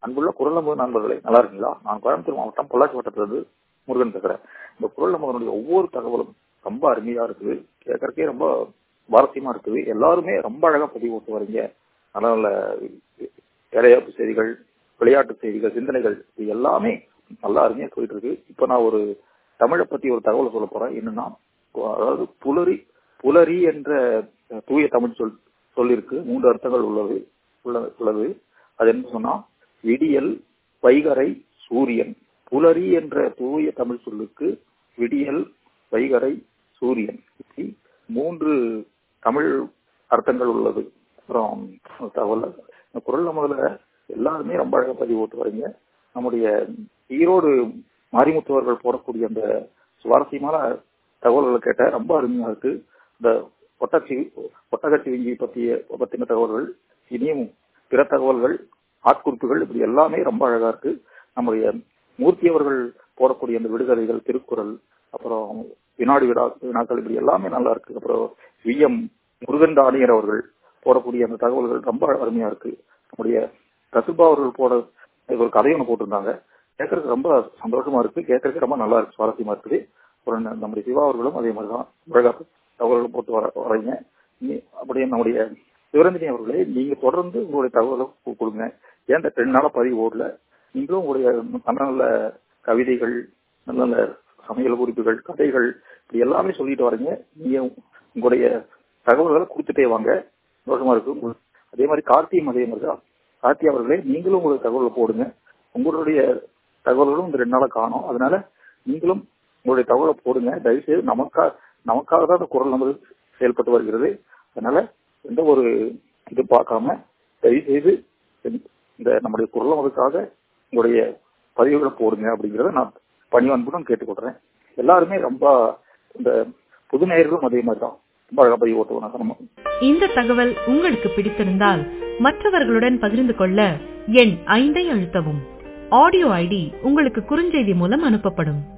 அன்புள்ள குரல் நமது நண்பர்களே நல்லா இருக்கீங்களா நான் கோயம்புத்தூர் மாவட்டம் பொள்ளாச்சி வட்டத்திலிருந்து முருகன் பேசுறேன் இந்த குரல் நமதனுடைய ஒவ்வொரு தகவலும் ரொம்ப அருமையா இருக்குது கேட்கறக்கே ரொம்ப சுவாரஸ்யமா இருக்குது எல்லாருமே ரொம்ப அழகா பதிவு ஓட்டு வரீங்க நல்ல நல்ல வேலைவாய்ப்பு செய்திகள் விளையாட்டு செய்திகள் சிந்தனைகள் இது எல்லாமே நல்லா அருமையா போயிட்டு இருக்கு இப்ப நான் ஒரு தமிழை பத்தி ஒரு தகவல் சொல்ல போறேன் என்னன்னா அதாவது புலரி புலரி என்ற தூய தமிழ் சொல் சொல்லிருக்கு மூன்று அர்த்தங்கள் உள்ளது உள்ளது அது என்ன சொன்னா விடியல் வைகரை சூரியன் புலரி என்ற தூய தமிழ் சொல்லுக்கு விடியல் வைகரை சூரியன் மூன்று தமிழ் அர்த்தங்கள் உள்ளது அப்புறம் தகவல் இந்த குரல் முதல்ல எல்லாருமே ரொம்ப அழகா பதிவு ஓட்டு வரீங்க நம்முடைய ஈரோடு மாரிமுத்துவர்கள் போடக்கூடிய அந்த சுவாரஸ்யமான தகவல்களை கேட்ட ரொம்ப அருமையா இருக்கு இந்த ஒட்டச்சி ஒட்டகச்சி விங்கி பற்றிய பத்தின தகவல்கள் இனியும் பிற தகவல்கள் ஆட்குறிப்புகள் இப்படி எல்லாமே ரொம்ப அழகா இருக்கு நம்முடைய மூர்த்தி அவர்கள் போடக்கூடிய அந்த விடுகதைகள் திருக்குறள் அப்புறம் வினாடி விடா வினாக்கள் இப்படி எல்லாமே நல்லா இருக்கு அப்புறம் வி எம் முருகன் தானியர் அவர்கள் போடக்கூடிய அந்த தகவல்கள் ரொம்ப அருமையா இருக்கு நம்முடைய கசுபா அவர்கள் போட ஒரு கதை ஒன்று போட்டிருந்தாங்க கேட்கறதுக்கு ரொம்ப சந்தோஷமா இருக்கு கேட்கறதுக்கு ரொம்ப நல்லா இருக்கு சுவாரஸ்யமா இருக்குது அப்புறம் நம்முடைய சிவா அவர்களும் அதே மாதிரி தான் அழகா தகவல்கள் போட்டு வர வரீங்க அப்படியே நம்முடைய சிவரஞ்சனி அவர்களே நீங்க தொடர்ந்து உங்களுடைய தகவலை கொடுங்க ஏன் ரெண்டு நாளா பதிவு ஓடல நீங்களும் உங்களுடைய நல்ல நல்ல கவிதைகள் நல்ல நல்ல சமையல் குறிப்புகள் கதைகள் இப்படி எல்லாமே சொல்லிட்டு வரீங்க நீங்க உங்களுடைய தகவல்களை கொடுத்துட்டே வாங்க சந்தோஷமா இருக்கு அதே மாதிரி கார்த்தியும் அதே மாதிரி தான் கார்த்தி அவர்களே நீங்களும் உங்களுடைய தகவலை போடுங்க உங்களுடைய தகவல்களும் இந்த ரெண்டு நாளா காணும் அதனால நீங்களும் உங்களுடைய தகவலை போடுங்க தயவுசெய்து நமக்கா நமக்காக தான் அந்த குரல் நமது செயல்பட்டு வருகிறது அதனால எந்த ஒரு இது பார்க்காம தயவுசெய்து இந்த நம்முடைய குரல் நமதுக்காக உங்களுடைய பதிவுகளை போடுங்க அப்படிங்கிறத நான் பணிவன்புடன் கேட்டுக்கொள்றேன் எல்லாருமே ரொம்ப இந்த புது நேயர்களும் அதே மாதிரி தான் ரொம்ப அழகா பதிவு ஓட்டுவாங்க நம்ம இந்த தகவல் உங்களுக்கு பிடித்திருந்தால் மற்றவர்களுடன் பகிர்ந்து கொள்ள எண் ஐந்தை அழுத்தவும் ஆடியோ ஐடி உங்களுக்கு குறுஞ்செய்தி மூலம் அனுப்பப்படும்